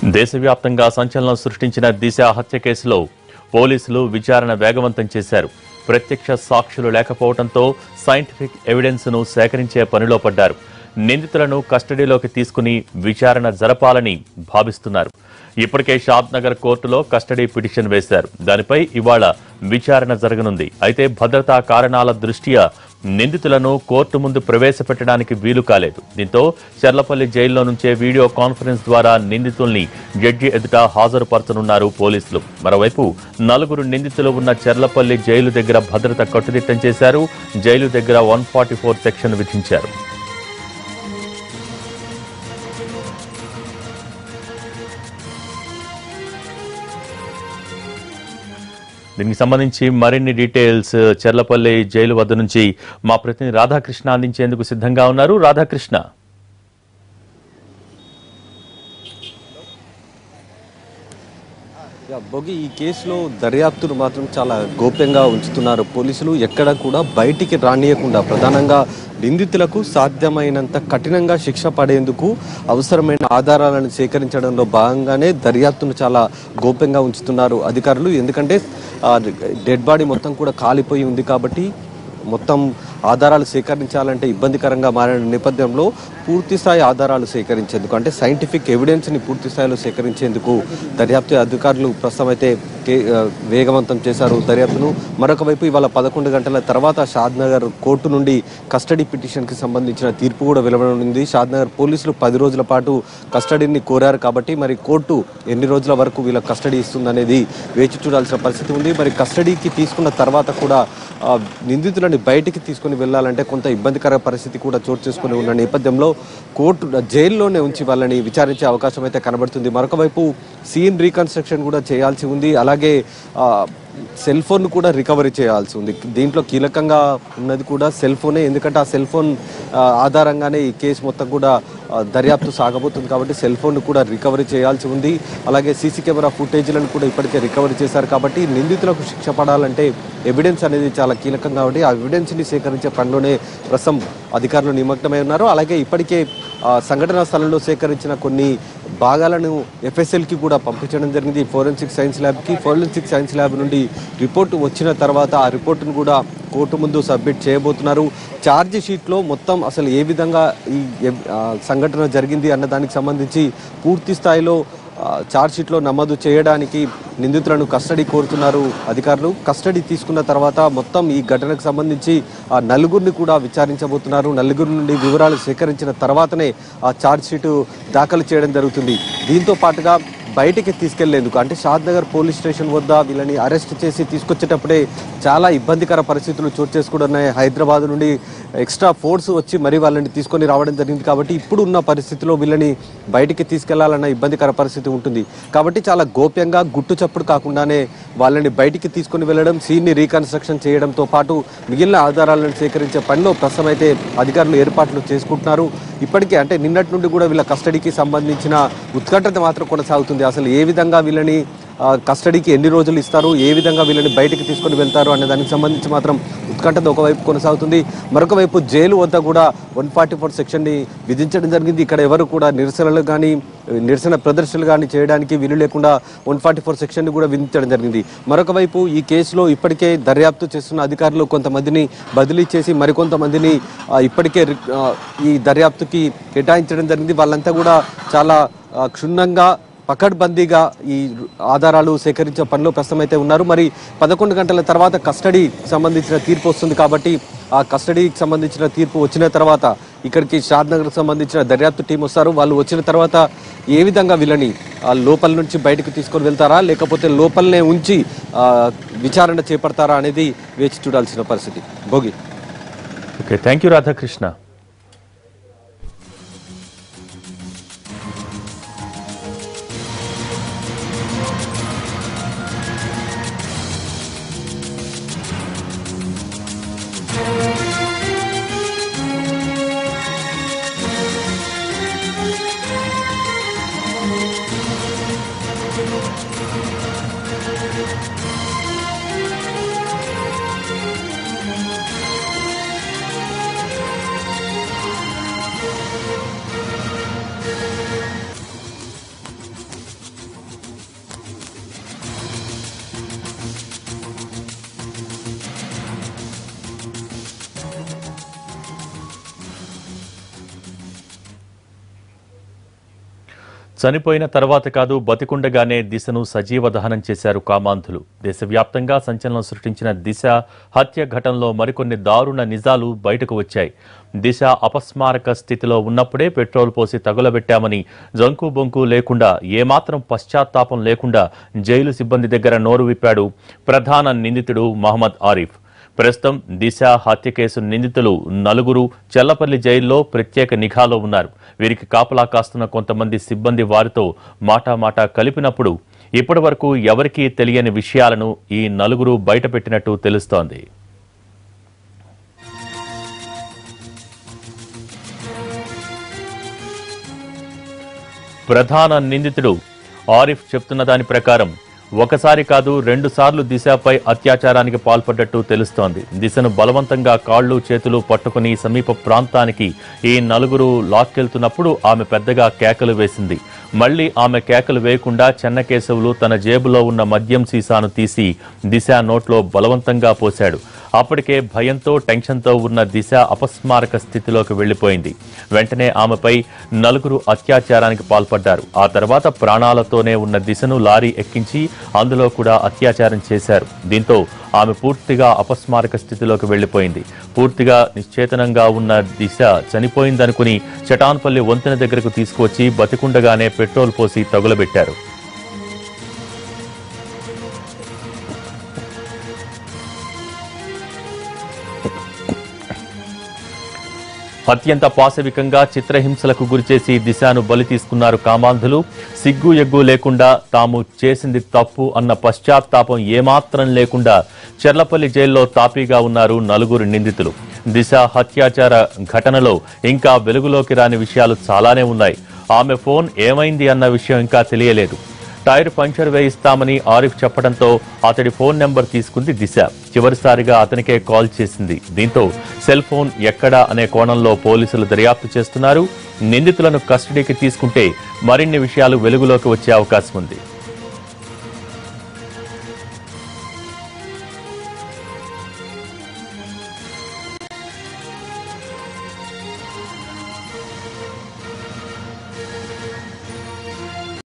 దేశవ్యాప్తంగా సంచలనం సృష్టించిన దిశ హత్య కేసులో పోలీసులు విచారణ వేగవంతం చేశారు ప్రత్యక్ష సాక్షులు లేకపోవడంతో సైంటిఫిక్ ఎవిడెన్స్ ను సేకరించే పనిలో పడ్డారు నిందితులను కస్టడీలోకి తీసుకుని విచారణ జరపాలని భావిస్తున్నారు ఇప్పటికే షాద్ నగర్ కోర్టులో కస్టడీ పిటిషన్ వేశారు దానిపై ఇవాళ విచారణ జరగనుంది అయితే భద్రతా కారణాల దృష్ట్యా నిందితులను కోర్టు ముందు ప్రవేశపెట్టడానికి వీలు కాలేదు దీంతో చర్లపల్లి జైల్లో నుంచే వీడియో కాన్ఫరెన్స్ ద్వారా నిందితుల్ని జడ్జి ఎదుట హాజరుపరచనున్నారు పోలీసులు మరోవైపు నలుగురు నిందితులు ఉన్న చర్లపల్లి జైలు దగ్గర భద్రత కట్టుదిట్టం చేశారు జైలు దగ్గర వన్ సెక్షన్ విధించారు దీనికి సంబంధించి మరిన్ని డీటెయిల్స్ చెర్లపల్లి జైలు వద్ద నుంచి మా ప్రతినిధి రాధాకృష్ణ అందించేందుకు సిద్ధంగా ఉన్నారు రాధాకృష్ణ యా, బొగి ఈ కేసులో దర్యాప్తును మాత్రం చాలా గోప్యంగా ఉంచుతున్నారు పోలీసులు ఎక్కడ కూడా బయటికి రానియకుండా ప్రధానంగా నిందితులకు సాధ్యమైనంత కఠినంగా శిక్ష పడేందుకు అవసరమైన ఆధారాలను సేకరించడంలో భాగంగానే దర్యాప్తును చాలా గోప్యంగా ఉంచుతున్నారు అధికారులు ఎందుకంటే ఆ, డెడ్ బాడీ మొత్తం కూడా కాలిపోయి ఉంది కాబట్టి మొత్తం ఆధారాలు సేకరించాలంటే ఇబ్బందికరంగా మారిన నేపథ్యంలో పూర్తి స్థాయి ఆధారాలు సేకరించేందుకు అంటే సైంటిఫిక్ ఎవిడెన్స్ని పూర్తి స్థాయిలో సేకరించేందుకు దర్యాప్తు అధికారులు ప్రస్తుతం అయితే కే- ఆ, వేగవంతం చేశారు దర్యాప్తును మరొక వైపు ఇవాళ పదకొండు గంటల తర్వాత షాద్నగర్ కోర్టు నుండి కస్టడీ పిటిషన్కి సంబంధించిన తీర్పు కూడా వెలువడనుంది షాద్నగర్ పోలీసులు పది రోజుల పాటు కస్టడీని కోరారు కాబట్టి మరి కోర్టు ఎన్ని రోజుల వరకు వీళ్ళ కస్టడీ ఇస్తుందనేది వేచి చూడాల్సిన పరిస్థితి ఉంది మరి కస్టడీకి తీసుకున్న తర్వాత కూడా ఆ, నిందితులని బయటికి తీసుకుని వెళ్ళాలంటే కొంత ఇబ్బందికర పరిస్థితి కూడా చోటు చేసుకుని ఉన్న నేపథ్యంలో కోర్టు జైల్లోనే ఉంచి వాళ్ళని విచారించే అవకాశం అయితే కనబడుతుంది మరొక వైపు సీన్ రీకన్స్ట్రక్షన్ కూడా చేయాల్సి ఉంది అలాగే ఆ, సెల్ ఫోన్ కూడా రికవరీ చేయాల్సి ఉంది దీంట్లో కీలకంగా ఉన్నది కూడా సెల్ ఫోనే ఎందుకంటే ఆ సెల్ ఫోన్ ఆ, ఆధారంగానే ఈ కేసు మొత్తం కూడా ఆ, దర్యాప్తు సాగబోతుంది కాబట్టి సెల్ ఫోన్ కూడా రికవరీ చేయాల్సి ఉంది అలాగే సీసీ కెమెరా ఫుటేజ్లను కూడా ఇప్పటికే రికవరీ చేశారు కాబట్టి నిందితులకు శిక్ష పడాలంటే ఎవిడెన్స్ అనేది చాలా కీలకం కాబట్టి ఆ ఎవిడెన్స్ని సేకరించే పనిలోనే ప్రస్తుతం అధికారులు నిమగ్నమై ఉన్నారు అలాగే ఇప్పటికే ఆ, సంఘటనా స్థలంలో సేకరించిన కొన్ని భాగాలను ఎఫ్ఎస్ఎల్కి కూడా పంపించడం జరిగింది ఫోరెన్సిక్ సైన్స్ ల్యాబ్కి ఫోరెన్సిక్ సైన్స్ ల్యాబ్ నుండి రిపోర్ట్ వచ్చిన తర్వాత ఆ రిపోర్టును కూడా కోర్టు ముందు సబ్మిట్ చేయబోతున్నారు ఛార్జ్ షీట్లో మొత్తం అసలు ఏ విధంగా ఈ ఎ- ఆ, సంఘటన జరిగింది అన్న దానికి సంబంధించి పూర్తి స్థాయిలో ఆ, ఛార్జ్ షీట్లో నమోదు చేయడానికి నిందితులను కస్టడీ కోరుతున్నారు అధికారులు కస్టడీ తీసుకున్న తర్వాత మొత్తం ఈ ఘటనకు సంబంధించి ఆ నలుగురిని కూడా విచారించబోతున్నారు నలుగురి నుండి వివరాలు సేకరించిన తర్వాతనే ఆ ఛార్జ్ షీటు దాఖలు చేయడం జరుగుతుంది దీంతో పాటుగా బయటికి తీసుకెళ్లేందుకు అంటే షాద్ నగర్ పోలీస్ స్టేషన్ వద్ద వీళ్ళని అరెస్ట్ చేసి తీసుకొచ్చేటప్పుడే చాలా ఇబ్బందికర పరిస్థితులు చోటు చేసుకుంటున్నాయి హైదరాబాద్ నుండి ఎక్స్ట్రా ఫోర్స్ వచ్చి మరి వాళ్ళని తీసుకొని రావడం జరిగింది కాబట్టి ఇప్పుడు ఉన్న పరిస్థితిలో వీళ్ళని బయటికి తీసుకెళ్లాలన్న ఇబ్బందికర పరిస్థితి ఉంటుంది కాబట్టి చాలా గోప్యంగా గుట్టు చప్పుడు కాకుండానే వాళ్ళని బయటికి తీసుకొని వెళ్ళడం సీన్ని రీకన్స్ట్రక్షన్ చేయడంతో పాటు మిగిలిన ఆధారాలను సేకరించే పనిలో ప్రస్తుతం అయితే అధికారులు ఏర్పాట్లు చేసుకుంటున్నారు ఇప్పటికే అంటే నిన్నటి నుండి కూడా వీళ్ళ కస్టడీకి సంబంధించిన ఉత్కంఠత మాత్రం కొనసాగుతుంది అసలు ఏ విధంగా వీళ్ళని ఆ, కస్టడీకి ఎన్ని రోజులు ఇస్తారు ఏ విధంగా వీళ్ళని బయటికి తీసుకొని వెళ్తారు అనే దానికి సంబంధించి మాత్రం ఉత్కంఠత ఒకవైపు కొనసాగుతుంది మరొక వైపు జైలు వద్ద కూడా వన్ ఫార్టీ ఫోర్ సెక్షన్ని విధించడం జరిగింది ఇక్కడ ఎవరు కూడా నిరసనలు కానీ నిరసన ప్రదర్శనలు కానీ చేయడానికి వీలు లేకుండా వన్ ఫార్టీ ఫోర్ సెక్షన్ని కూడా విధించడం జరిగింది మరొక వైపు ఈ కేసులో ఇప్పటికే దర్యాప్తు చేస్తున్న అధికారులు కొంతమందిని బదిలీ చేసి మరికొంతమందిని ఆ, ఇప్పటికే రి- ఆ, ఈ దర్యాప్తుకి కేటాయించడం జరిగింది వాళ్ళంతా కూడా చాలా ఆ, క్షుణ్ణంగా పకడ్బందీగా ఈ ఆధారాలు సేకరించే పనిలో ప్రస్తుతం అయితే ఉన్నారు మరి పదకొండు గంటల తర్వాత కస్టడీ సంబంధించిన తీర్పు వస్తుంది కాబట్టి ఆ కస్టడీకి సంబంధించిన తీర్పు వచ్చిన తర్వాత ఇక్కడికి షాద్నగర్కి సంబంధించిన దర్యాప్తు టీం వస్తారు వాళ్ళు వచ్చిన తర్వాత ఏ విధంగా వీళ్ళని ఆ లోపల నుంచి బయటకు తీసుకొని వెళ్తారా లేకపోతే లోపలనే ఉంచి ఆ, విచారణ చేపడతారా అనేది వేచి చూడాల్సిన పరిస్థితి Bhogi okay thank you Radhakrishna చనిపోయిన తర్వాత కాదు బతికుండగానే దిశను సజీవ దహనం చేశారు కామాంధులు దేశవ్యాప్తంగా సంచలనం సృష్టించిన దిశ హత్య ఘటనలో మరికొన్ని దారుణ నిజాలు బయటకు వచ్చాయి దిశ అపస్మారక స్థితిలో ఉన్నప్పుడే పెట్రోల్ పోసి తగులబెట్టామని జంకు బొంకు లేకుండా ఏమాత్రం పశ్చాత్తాపం లేకుండా జైలు సిబ్బంది దగ్గర నోరు విప్పాడు ప్రధాన నిందితుడు మహమ్మద్ ఆరిఫ్ ప్రస్తుతం దిశ హత్య కేసు నిందితులు నలుగురు చెల్లపల్లి జైల్లో ప్రత్యేక నిఘాలో ఉన్నారు వీరికి కాపలా కాస్తున్న కొంతమంది సిబ్బంది వారితో మాటామాటా కలిపినప్పుడు ఇప్పటి వరకు ఎవరికీ తెలియని విషయాలను ఈ నలుగురు బయటపెట్టినట్టు తెలుస్తోంది ప్రధాన నిందితుడు ఆరిఫ్ చెప్తున్న దాని ప్రకారం ఒకసారి కాదు రెండు సార్లు దిశపై అత్యాచారానికి పాల్పడ్డట్టు తెలుస్తోంది దిశను బలవంతంగా కాళ్ళు చేతులు పట్టుకుని సమీప ప్రాంతానికి ఈ నలుగురు లాక్కెళ్తున్నప్పుడు ఆమె పెద్దగా కేకలు వేసింది మళ్లీ ఆమె కేకలు వేయకుండా చెన్నకేశవులు తన జేబులో ఉన్న మద్యం సీసాను తీసి దిశ నోట్లో బలవంతంగా పోశాడు అప్పటికే భయంతో టెన్షన్తో ఉన్న దిశ అపస్మారక స్థితిలోకి వెళ్లిపోయింది వెంటనే ఆమెపై నలుగురు అత్యాచారానికి పాల్పడ్డారు ఆ తర్వాత ప్రాణాలతోనే ఉన్న దిశను లారీ ఎక్కించి అందులో కూడా అత్యాచారం చేశారు దీంతో ఆమె పూర్తిగా అపస్మారక స్థితిలోకి వెళ్లిపోయింది పూర్తిగా నిశ్చేతనంగా ఉన్న దిశ చనిపోయిందనుకుని చటాన్పల్లి వంతెన దగ్గరకు తీసుకువచ్చి బతికుండగానే పెట్రోల్ పోసి తగులబెట్టారు అత్యంత పాశవికంగా చిత్రహింసలకు గురిచేసి దిశను బలి తీసుకున్నారు కామాంధులు సిగ్గు ఎగ్గు లేకుండా తాము చేసింది తప్పు అన్న పశ్చాత్తాపం ఏమాత్రం లేకుండా చెర్లపల్లి జైల్లో తాపీగా ఉన్నారు నలుగురు నిందితులు దిశ హత్యాచార ఘటనలో ఇంకా వెలుగులోకి రాని విషయాలు చాలానే ఉన్నాయి ఆమె ఫోన్ ఏమైంది అన్న విషయం ఇంకా తెలియలేదు టైర్ పంచర్ వేయిస్తామని ఆరిఫ్ చెప్పడంతో అతడి ఫోన్ నెంబర్ తీసుకుంది దిశ చివరిసారిగా అతనికే కాల్ చేసింది దీంతో సెల్ ఫోన్ ఎక్కడా అనే కోణంలో పోలీసులు దర్యాప్తు చేస్తున్నారు నిందితులను కస్టడీకి తీసుకుంటే మరిన్ని విషయాలు వెలుగులోకి వచ్చే అవకాశం ఉంది